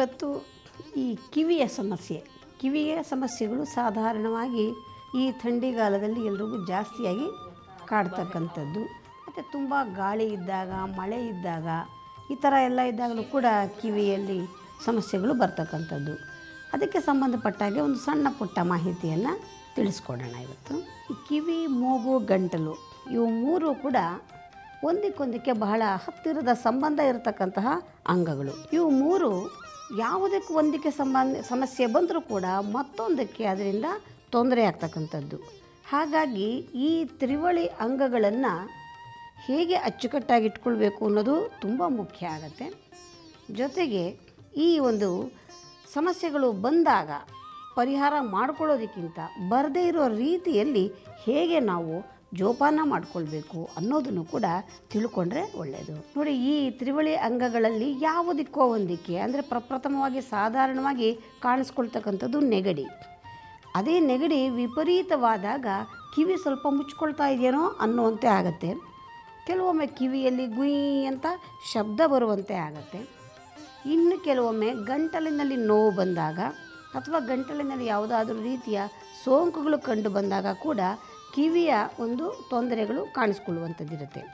ಇವತ್ತು ಈ ಕಿವಿಯ ಸಮಸ್ಯೆ ಕಿವಿಯ ಸಮಸ್ಯೆಗಳು ಸಾಧಾರಣವಾಗಿ ಈ ಥಂಡಿಗಾಲದಲ್ಲಿ ಎಲ್ರಿಗೂ ಜಾಸ್ತಿಯಾಗಿ ಕಾಡ್ತಕ್ಕಂಥದ್ದು ಮತ್ತು ತುಂಬ ಗಾಳಿ ಇದ್ದಾಗ ಮಳೆ ಇದ್ದಾಗ ಈ ಥರ ಎಲ್ಲ ಇದ್ದಾಗಲೂ ಕೂಡ ಕಿವಿಯಲ್ಲಿ ಸಮಸ್ಯೆಗಳು ಬರ್ತಕ್ಕಂಥದ್ದು ಅದಕ್ಕೆ ಸಂಬಂಧಪಟ್ಟಾಗೆ ಒಂದು ಸಣ್ಣ ಪುಟ್ಟ ಮಾಹಿತಿಯನ್ನು ತಿಳಿಸ್ಕೊಡೋಣ ಇವತ್ತು ಈ ಕಿವಿ ಮೂಗು ಗಂಟಲು ಇವು ಮೂರು ಕೂಡ ಒಂದಕ್ಕೊಂದಕ್ಕೆ ಬಹಳ ಹತ್ತಿರದ ಸಂಬಂಧ ಇರತಕ್ಕಂತಹ ಅಂಗಗಳು ಇವು ಮೂರು ಯಾವುದಕ್ಕೆ ಒಂದಕ್ಕೆ ಸಂಬಂಧ ಸಮಸ್ಯೆ ಬಂದರೂ ಕೂಡ ಮತ್ತೊಂದಕ್ಕೆ ಅದರಿಂದ ತೊಂದರೆ ಆಗ್ತಕ್ಕಂಥದ್ದು ಹಾಗಾಗಿ ಈ ತ್ರಿವಳಿ ಅಂಗಗಳನ್ನು ಹೇಗೆ ಅಚ್ಚುಕಟ್ಟಾಗಿ ಇಟ್ಕೊಳ್ಬೇಕು ಅನ್ನೋದು ತುಂಬ ಮುಖ್ಯ ಆಗುತ್ತೆ ಜೊತೆಗೆ ಈ ಒಂದು ಸಮಸ್ಯೆಗಳು ಬಂದಾಗ ಪರಿಹಾರ ಮಾಡ್ಕೊಳ್ಳೋದಕ್ಕಿಂತ ಬರದೇ ಇರೋ ರೀತಿಯಲ್ಲಿ ಹೇಗೆ ನಾವು ಜೋಪಾನ ಮಾಡಿಕೊಳ್ಬೇಕು ಅನ್ನೋದನ್ನು ಕೂಡ ತಿಳ್ಕೊಂಡ್ರೆ ಒಳ್ಳೆಯದು ನೋಡಿ ಈ ತ್ರಿವಳಿ ಅಂಗಗಳಲ್ಲಿ ಯಾವುದಕ್ಕೋ ಒಂದಕ್ಕೆ ಅಂದರೆ ಪ್ರಪ್ರಥಮವಾಗಿ ಸಾಧಾರಣವಾಗಿ ಕಾಣಿಸ್ಕೊಳ್ತಕ್ಕಂಥದ್ದು ನೆಗಡಿ ಅದೇ ನೆಗಡಿ ವಿಪರೀತವಾದಾಗ ಕಿವಿ ಸ್ವಲ್ಪ ಮುಚ್ಕೊಳ್ತಾ ಇದೆಯೇನೋ ಅನ್ನುವಂತೆ ಆಗುತ್ತೆ ಕೆಲವೊಮ್ಮೆ ಕಿವಿಯಲ್ಲಿ ಗುಯ್ ಅಂತ ಶಬ್ದ ಬರುವಂತೆ ಆಗುತ್ತೆ ಇನ್ನು ಕೆಲವೊಮ್ಮೆ ಗಂಟಲಿನಲ್ಲಿ ನೋವು ಬಂದಾಗ ಅಥವಾ ಗಂಟಲಿನಲ್ಲಿ ಯಾವುದಾದ್ರೂ ರೀತಿಯ ಸೋಂಕುಗಳು ಕಂಡು ಬಂದಾಗ ಕೂಡ ಕಿವಿಯ ಒಂದು ತೊಂದರೆಗಳು ಕಾಣಿಸ್ಕೊಳ್ಳುವಂಥದ್ದಿರುತ್ತೆ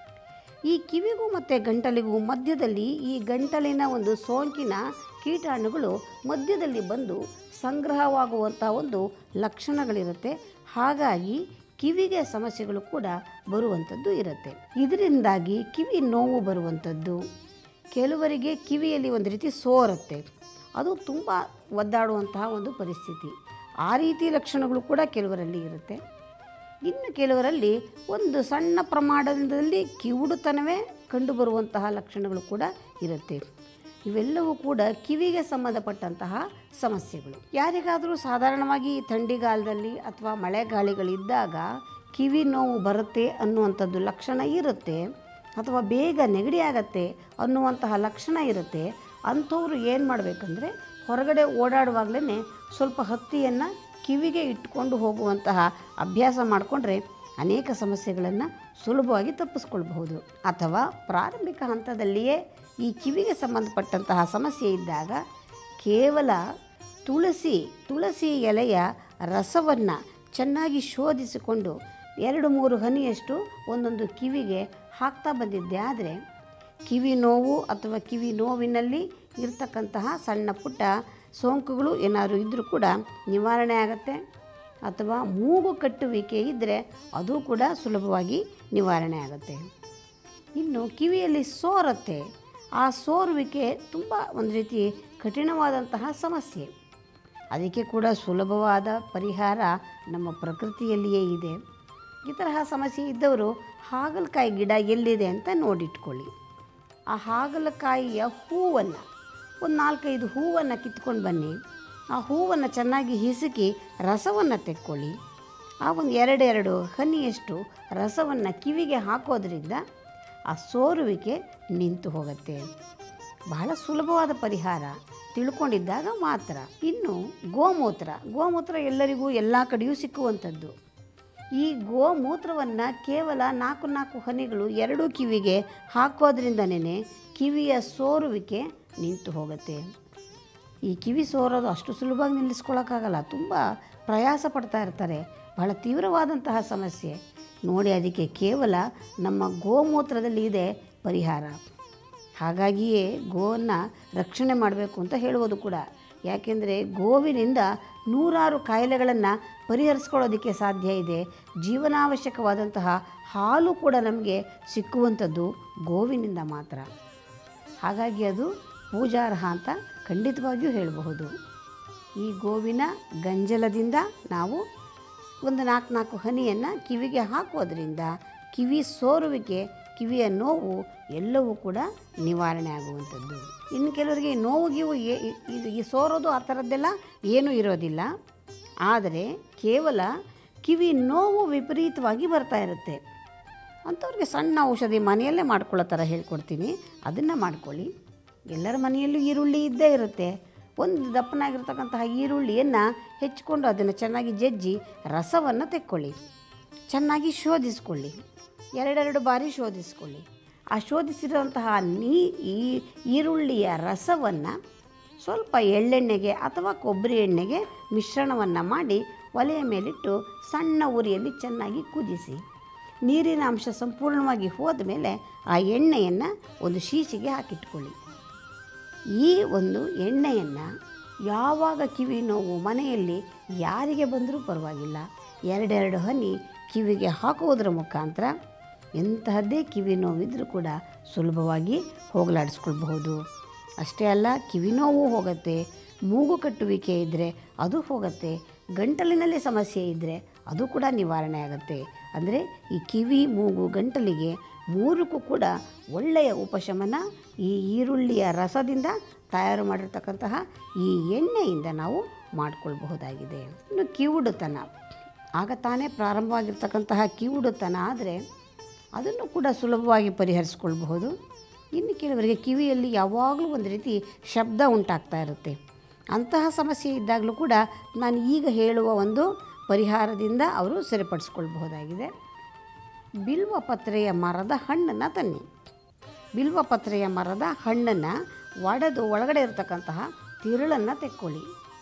ಈ ಕಿವಿಗೂ ಮತ್ತು ಗಂಟಲಿಗೂ ಮಧ್ಯದಲ್ಲಿ ಈ ಗಂಟಲಿನ ಒಂದು ಸೋಂಕಿನ ಕೀಟಾಣುಗಳು ಮಧ್ಯದಲ್ಲಿ ಬಂದು ಸಂಗ್ರಹವಾಗುವಂಥ ಒಂದು ಲಕ್ಷಣಗಳಿರುತ್ತೆ ಹಾಗಾಗಿ ಕಿವಿಗೆ ಸಮಸ್ಯೆಗಳು ಕೂಡ ಬರುವಂಥದ್ದು ಇರುತ್ತೆ ಇದರಿಂದಾಗಿ ಕಿವಿ ನೋವು ಬರುವಂಥದ್ದು ಕೆಲವರಿಗೆ ಕಿವಿಯಲ್ಲಿ ಒಂದು ರೀತಿ ಸೋರುತ್ತೆ ಅದು ತುಂಬ ಒದ್ದಾಡುವಂತಹ ಒಂದು ಪರಿಸ್ಥಿತಿ ಆ ರೀತಿ ಲಕ್ಷಣಗಳು ಕೂಡ ಕೆಲವರಲ್ಲಿ ಇರುತ್ತೆ ಇನ್ನು ಕೆಲವರಲ್ಲಿ ಒಂದು ಸಣ್ಣ ಪ್ರಮಾಣದಲ್ಲಿ ಕಿವುಡುತನವೇ ಕಂಡುಬರುವಂತಹ ಲಕ್ಷಣಗಳು ಕೂಡ ಇರುತ್ತೆ ಇವೆಲ್ಲವೂ ಕೂಡ ಕಿವಿಗೆ ಸಂಬಂಧಪಟ್ಟಂತಹ ಸಮಸ್ಯೆಗಳು ಯಾರಿಗಾದರೂ ಸಾಧಾರಣವಾಗಿ ಈ ಥಂಡಿಗಾಲದಲ್ಲಿ ಅಥವಾ ಮಳೆಗಾಳಿಗಳಿದ್ದಾಗ ಕಿವಿ ನೋವು ಬರುತ್ತೆ ಅನ್ನುವಂಥದ್ದು ಲಕ್ಷಣ ಇರುತ್ತೆ ಅಥವಾ ಬೇಗ ನೆಗಡಿ ಆಗತ್ತೆ ಅನ್ನುವಂತಹ ಲಕ್ಷಣ ಇರುತ್ತೆ ಅಂಥವ್ರು ಏನು ಮಾಡಬೇಕಂದ್ರೆ ಹೊರಗಡೆ ಓಡಾಡುವಾಗಲೇ ಸ್ವಲ್ಪ ಹತ್ತಿಯನ್ನು ಕಿವಿಗೆ ಇಟ್ಕೊಂಡು ಹೋಗುವಂತಹ ಅಭ್ಯಾಸ ಮಾಡಿಕೊಂಡ್ರೆ ಅನೇಕ ಸಮಸ್ಯೆಗಳನ್ನು ಸುಲಭವಾಗಿ ತಪ್ಪಿಸ್ಕೊಳ್ಬಹುದು ಅಥವಾ ಪ್ರಾರಂಭಿಕ ಹಂತದಲ್ಲಿಯೇ ಈ ಕಿವಿಗೆ ಸಂಬಂಧಪಟ್ಟಂತಹ ಸಮಸ್ಯೆ ಇದ್ದಾಗ ಕೇವಲ ತುಳಸಿ ತುಳಸಿ ಎಲೆಯ ರಸವನ್ನು ಚೆನ್ನಾಗಿ ಶೋಧಿಸಿಕೊಂಡು ಎರಡು ಮೂರು ಹನಿಯಷ್ಟು ಒಂದೊಂದು ಕಿವಿಗೆ ಹಾಕ್ತಾ ಬಂದಿದ್ದೆ ಆದರೆ ಕಿವಿ ನೋವು ಅಥವಾ ಕಿವಿ ನೋವಿನಲ್ಲಿ ಇರ್ತಕ್ಕಂತಹ ಸಣ್ಣ ಪುಟ್ಟ ಸೋಂಕುಗಳು ಏನಾದರೂ ಇದ್ದರೂ ಕೂಡ ನಿವಾರಣೆ ಆಗುತ್ತೆ ಅಥವಾ ಮೂಗು ಕಟ್ಟುವಿಕೆ ಇದ್ದರೆ ಅದು ಕೂಡ ಸುಲಭವಾಗಿ ನಿವಾರಣೆ ಆಗುತ್ತೆ ಇನ್ನು ಕಿವಿಯಲ್ಲಿ ಸೋರುತ್ತೆ ಆ ಸೋರುವಿಕೆ ತುಂಬ ಒಂದು ರೀತಿ ಕಠಿಣವಾದಂತಹ ಸಮಸ್ಯೆ ಅದಕ್ಕೆ ಕೂಡ ಸುಲಭವಾದ ಪರಿಹಾರ ನಮ್ಮ ಪ್ರಕೃತಿಯಲ್ಲಿಯೇ ಇದೆ ಈ ತರಹ ಸಮಸ್ಯೆ ಇದ್ದವರು ಹಾಗಲಕಾಯಿ ಗಿಡ ಎಲ್ಲಿದೆ ಅಂತ ನೋಡಿಟ್ಕೊಳ್ಳಿ ಆ ಹಾಗಲಕಾಯಿಯ ಹೂವನ್ನು ಒಂದು ನಾಲ್ಕೈದು ಹೂವನ್ನು ಕಿತ್ಕೊಂಡು ಬನ್ನಿ ಆ ಹೂವನ್ನು ಚೆನ್ನಾಗಿ ಹಿಸುಕಿ ರಸವನ್ನು ತೆಕ್ಕೊಳ್ಳಿ ಆ ಒಂದು ಎರಡೆರಡು ಹನಿಯಷ್ಟು ರಸವನ್ನು ಕಿವಿಗೆ ಹಾಕೋದ್ರಿಂದ ಆ ಸೋರುವಿಕೆ ನಿಂತು ಹೋಗುತ್ತೆ ಬಹಳ ಸುಲಭವಾದ ಪರಿಹಾರ ತಿಳ್ಕೊಂಡಿದ್ದಾಗ ಮಾತ್ರ ಇನ್ನು ಗೋಮೂತ್ರ ಗೋಮೂತ್ರ ಎಲ್ಲರಿಗೂ ಎಲ್ಲ ಕಡೆಯೂ ಸಿಕ್ಕುವಂಥದ್ದು ಈ ಗೋಮೂತ್ರವನ್ನು ಕೇವಲ ನಾಲ್ಕು ನಾಲ್ಕು ಹನಿಗಳು ಎರಡೂ ಕಿವಿಗೆ ಹಾಕೋದ್ರಿಂದನೇ ಕಿವಿಯ ಸೋರುವಿಕೆ ನಿಂತು ಹೋಗುತ್ತೆ ಈ ಕಿವಿ ಸೋರೋದು ಅಷ್ಟು ಸುಲಭವಾಗಿ ನಿಲ್ಲಿಸ್ಕೊಳ್ಳೋಕ್ಕಾಗಲ್ಲ ತುಂಬ ಪ್ರಯಾಸ ಪಡ್ತಾ ಇರ್ತಾರೆ ಬಹಳ ತೀವ್ರವಾದಂತಹ ಸಮಸ್ಯೆ ನೋಡಿ ಅದಕ್ಕೆ ಕೇವಲ ನಮ್ಮ ಗೋಮೂತ್ರದಲ್ಲಿ ಇದೆ ಪರಿಹಾರ ಹಾಗಾಗಿಯೇ ಗೋವನ್ನು ರಕ್ಷಣೆ ಮಾಡಬೇಕು ಅಂತ ಹೇಳುವುದು ಕೂಡ ಯಾಕೆಂದರೆ ಗೋವಿನಿಂದ ನೂರಾರು ಕಾಯಿಲೆಗಳನ್ನು ಪರಿಹರಿಸ್ಕೊಳ್ಳೋದಕ್ಕೆ ಸಾಧ್ಯ ಇದೆ ಜೀವನಾವಶ್ಯಕವಾದಂತಹ ಹಾಲು ಕೂಡ ನಮಗೆ ಸಿಕ್ಕುವಂಥದ್ದು ಗೋವಿನಿಂದ ಮಾತ್ರ ಹಾಗಾಗಿ ಅದು ಪೂಜಾರ್ಹ ಅಂತ ಖಂಡಿತವಾಗಿಯೂ ಹೇಳಬಹುದು ಈ ಗೋವಿನ ಗಂಜಲದಿಂದ ನಾವು ಒಂದು ನಾಲ್ಕು ನಾಲ್ಕು ಹನಿಯನ್ನು ಕಿವಿಗೆ ಹಾಕೋದ್ರಿಂದ ಕಿವಿ ಸೋರುವಿಕೆ ಕಿವಿಯ ನೋವು ಎಲ್ಲವೂ ಕೂಡ ನಿವಾರಣೆ ಆಗುವಂಥದ್ದು ಇನ್ನು ಕೆಲವರಿಗೆ ನೋವು ಗೀವು ಏ- ಇ- ಇದು ಈ ಸೋರೋದು ಆ ಥರದ್ದೆಲ್ಲ ಏನೂ ಇರೋದಿಲ್ಲ ಆದರೆ ಕೇವಲ ಕಿವಿ ನೋವು ವಿಪರೀತವಾಗಿ ಬರ್ತಾ ಇರುತ್ತೆ ಅಂಥವ್ರಿಗೆ ಸಣ್ಣ ಔಷಧಿ ಮನೆಯಲ್ಲೇ ಮಾಡ್ಕೊಳ್ಳೋ ಥರ ಹೇಳ್ಕೊಡ್ತೀನಿ ಅದನ್ನು ಮಾಡ್ಕೊಳ್ಳಿ ಎಲ್ಲರ ಮನೆಯಲ್ಲೂ ಈರುಳ್ಳಿ ಇದ್ದೇ ಇರುತ್ತೆ ಒಂದು ದಪ್ಪನಾಗಿರ್ತಕ್ಕಂತಹ ಈರುಳ್ಳಿಯನ್ನು ಹೆಚ್ಕೊಂಡು ಅದನ್ನು ಚೆನ್ನಾಗಿ ಜಜ್ಜಿ ರಸವನ್ನು ತೆಕ್ಕೊಳ್ಳಿ ಚೆನ್ನಾಗಿ ಶೋಧಿಸ್ಕೊಳ್ಳಿ ಎರಡೆರಡು ಬಾರಿ ಶೋಧಿಸ್ಕೊಳ್ಳಿ ಆ ಶೋಧಿಸಿರುವಂತಹ ನೀ ಈ ಈರುಳ್ಳಿಯ ರಸವನ್ನು ಸ್ವಲ್ಪ ಎಳ್ಳೆಣ್ಣೆಗೆ ಅಥವಾ ಕೊಬ್ಬರಿ ಎಣ್ಣೆಗೆ ಮಿಶ್ರಣವನ್ನು ಮಾಡಿ ಒಲೆಯ ಮೇಲಿಟ್ಟು ಸಣ್ಣ ಉರಿಯಲ್ಲಿ ಚೆನ್ನಾಗಿ ಕುದಿಸಿ ನೀರಿನ ಅಂಶ ಸಂಪೂರ್ಣವಾಗಿ ಹೋದ ಮೇಲೆ ಆ ಎಣ್ಣೆಯನ್ನು ಒಂದು ಶೀಶಿಗೆ ಹಾಕಿಟ್ಕೊಳ್ಳಿ ಈ ಒಂದು ಎಣ್ಣೆಯನ್ನು ಯಾವಾಗ ಕಿವಿ ನೋವು ಮನೆಯಲ್ಲಿ ಯಾರಿಗೆ ಬಂದರೂ ಪರವಾಗಿಲ್ಲ ಎರಡೆರಡು ಹನಿ ಕಿವಿಗೆ ಹಾಕುವುದರ ಮುಖಾಂತರ ಎಂತಹದ್ದೇ ಕಿವಿ ನೋವಿದ್ರೂ ಕೂಡ ಸುಲಭವಾಗಿ ಹೋಗಲಾಡಿಸ್ಕೊಳ್ಬಹುದು ಅಷ್ಟೇ ಅಲ್ಲ ಕಿವಿ ನೋವು ಹೋಗುತ್ತೆ ಮೂಗು ಕಟ್ಟುವಿಕೆ ಇದ್ದರೆ ಅದು ಹೋಗುತ್ತೆ ಗಂಟಲಿನಲ್ಲಿ ಸಮಸ್ಯೆ ಇದ್ದರೆ ಅದು ಕೂಡ ನಿವಾರಣೆ ಆಗುತ್ತೆ ಅಂದರೆ ಈ ಕಿವಿ ಮೂಗು ಗಂಟಲಿಗೆ ಮೂರಕ್ಕೂ ಕೂಡ ಒಳ್ಳೆಯ ಉಪಶಮನ ಈ ಈರುಳ್ಳಿಯ ರಸದಿಂದ ತಯಾರು ಮಾಡಿರ್ತಕ್ಕಂತಹ ಈ ಎಣ್ಣೆಯಿಂದ ನಾವು ಮಾಡಿಕೊಳ್ಬಹುದಾಗಿದೆ ಇನ್ನು ಕಿವುಡುತನ ಆಗ ತಾನೇ ಪ್ರಾರಂಭವಾಗಿರ್ತಕ್ಕಂತಹ ಕಿವುಡುತನ ಆದರೆ ಅದನ್ನು ಕೂಡ ಸುಲಭವಾಗಿ ಪರಿಹರಿಸ್ಕೊಳ್ಬಹುದು ಇನ್ನು ಕೆಲವರಿಗೆ ಕಿವಿಯಲ್ಲಿ ಯಾವಾಗಲೂ ಒಂದು ರೀತಿ ಶಬ್ದ ಉಂಟಾಗ್ತಾ ಇರುತ್ತೆ ಅಂತಹ ಸಮಸ್ಯೆ ಇದ್ದಾಗಲೂ ಕೂಡ ನಾನು ಈಗ ಹೇಳುವ ಒಂದು ಪರಿಹಾರದಿಂದ ಅವರು ಸರಿಪಡಿಸ್ಕೊಳ್ಬಹುದಾಗಿದೆ ಬಿಲ್ವ ಪತ್ರೆಯ ಮರದ ಹಣ್ಣನ್ನು ತನ್ನಿ ಬಿಲ್ವ ಪತ್ರೆಯ ಮರದ ಹಣ್ಣನ್ನು ಒಡೆದು ಒಳಗಡೆ ಇರತಕ್ಕಂತಹ ತಿರುಳನ್ನು ತೆಕ್ಕೊಳ್ಳಿ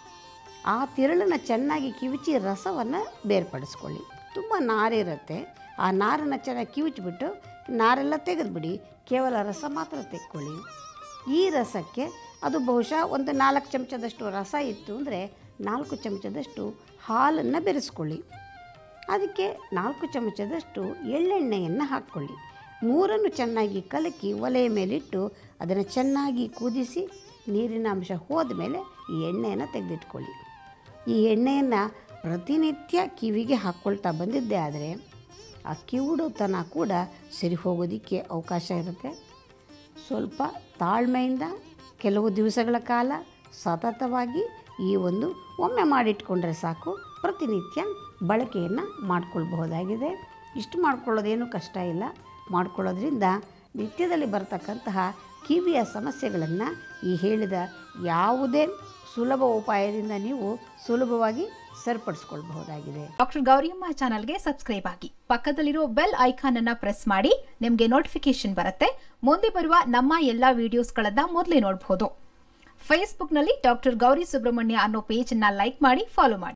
ಆ ತಿರುಳನ್ನು ಚೆನ್ನಾಗಿ ಕಿವುಚಿ ರಸವನ್ನು ಬೇರ್ಪಡಿಸ್ಕೊಳ್ಳಿ ತುಂಬ ನಾರಿರುತ್ತೆ ಆ ನಾರನ್ನು ಚೆನ್ನಾಗಿ ಕಿವುಚಿಬಿಟ್ಟು ನಾರೆಲ್ಲ ತೆಗೆದುಬಿಡಿ ಕೇವಲ ರಸ ಮಾತ್ರ ತೆಕ್ಕೊಳ್ಳಿ ಈ ರಸಕ್ಕೆ ಅದು ಬಹುಶಃ ಒಂದು ನಾಲ್ಕು ಚಮಚದಷ್ಟು ರಸ ಇತ್ತು ಅಂದರೆ ನಾಲ್ಕು ಚಮಚದಷ್ಟು ಹಾಲನ್ನು ಬೆರೆಸ್ಕೊಳ್ಳಿ ಅದಕ್ಕೆ ನಾಲ್ಕು ಚಮಚದಷ್ಟು ಎಳ್ಳೆಣ್ಣೆಯನ್ನು ಹಾಕ್ಕೊಳ್ಳಿ ಮೂರನ್ನು ಚೆನ್ನಾಗಿ ಕಲಕಿ ಒಲೆಯ ಮೇಲಿಟ್ಟು ಅದನ್ನು ಚೆನ್ನಾಗಿ ಕುದಿಸಿ ನೀರಿನ ಅಂಶ ಹೋದ ಮೇಲೆ ಈ ಎಣ್ಣೆಯನ್ನು ತೆಗೆದಿಟ್ಕೊಳ್ಳಿ ಈ ಎಣ್ಣೆಯನ್ನು ಪ್ರತಿನಿತ್ಯ ಕಿವಿಗೆ ಹಾಕ್ಕೊಳ್ತಾ ಬಂದಿದ್ದೆ ಆದರೆ ಆ ಕಿವುಡುತನ ಕೂಡ ಸರಿ ಹೋಗೋದಕ್ಕೆ ಅವಕಾಶ ಇರುತ್ತೆ ಸ್ವಲ್ಪ ತಾಳ್ಮೆಯಿಂದ ಕೆಲವು ದಿವಸಗಳ ಕಾಲ ಸತತವಾಗಿ ಈ ಒಂದು ಒಮ್ಮೆ ಮಾಡಿಟ್ಕೊಂಡ್ರೆ ಸಾಕು ಪ್ರತಿನಿತ್ಯ ಬಳಕೆಯನ್ನು ಮಾಡಿಕೊಳ್ಬಹುದಾಗಿದೆ ಇಷ್ಟು ಮಾಡ್ಕೊಳ್ಳೋದೇನು ಕಷ್ಟ ಇಲ್ಲ ಮಾಡ್ಕೊಳ್ಳೋದ್ರಿಂದ ನಿತ್ಯದಲ್ಲಿ ಬರತಕ್ಕಂತಹ ಕಿವಿಯ ಸಮಸ್ಯೆಗಳನ್ನು ಈ ಹೇಳಿದ ಯಾವುದೇ ಸುಲಭ ಉಪಾಯದಿಂದ ನೀವು ಸುಲಭವಾಗಿ ಸರಿಪಡಿಸ್ಕೊಳ್ಬಹುದಾಗಿದೆ ಡಾಕ್ಟರ್ ಗೌರಿಯಮ್ಮ ಚಾನಲ್ಗೆ ಸಬ್ಸ್ಕ್ರೈಬ್ ಆಗಿ ಪಕ್ಕದಲ್ಲಿರೋ ಬೆಲ್ ಐಕಾನ್ ಅನ್ನ ಪ್ರೆಸ್ ಮಾಡಿ ನಿಮಗೆ ನೋಟಿಫಿಕೇಶನ್ ಬರುತ್ತೆ ಮುಂದೆ ಬರುವ ನಮ್ಮ ಎಲ್ಲಾ ವಿಡಿಯೋಸ್ಗಳನ್ನ ಮೊದಲೇ ನೋಡಬಹುದು ಫೇಸ್ಬುಕ್ನಲ್ಲಿ ಡಾಕ್ಟರ್ ಗೌರಿ ಸುಬ್ರಹ್ಮಣ್ಯ ಅನ್ನೋ ಪೇಜ್ ಅನ್ನ ಲೈಕ್ ಮಾಡಿ ಫಾಲೋ ಮಾಡಿ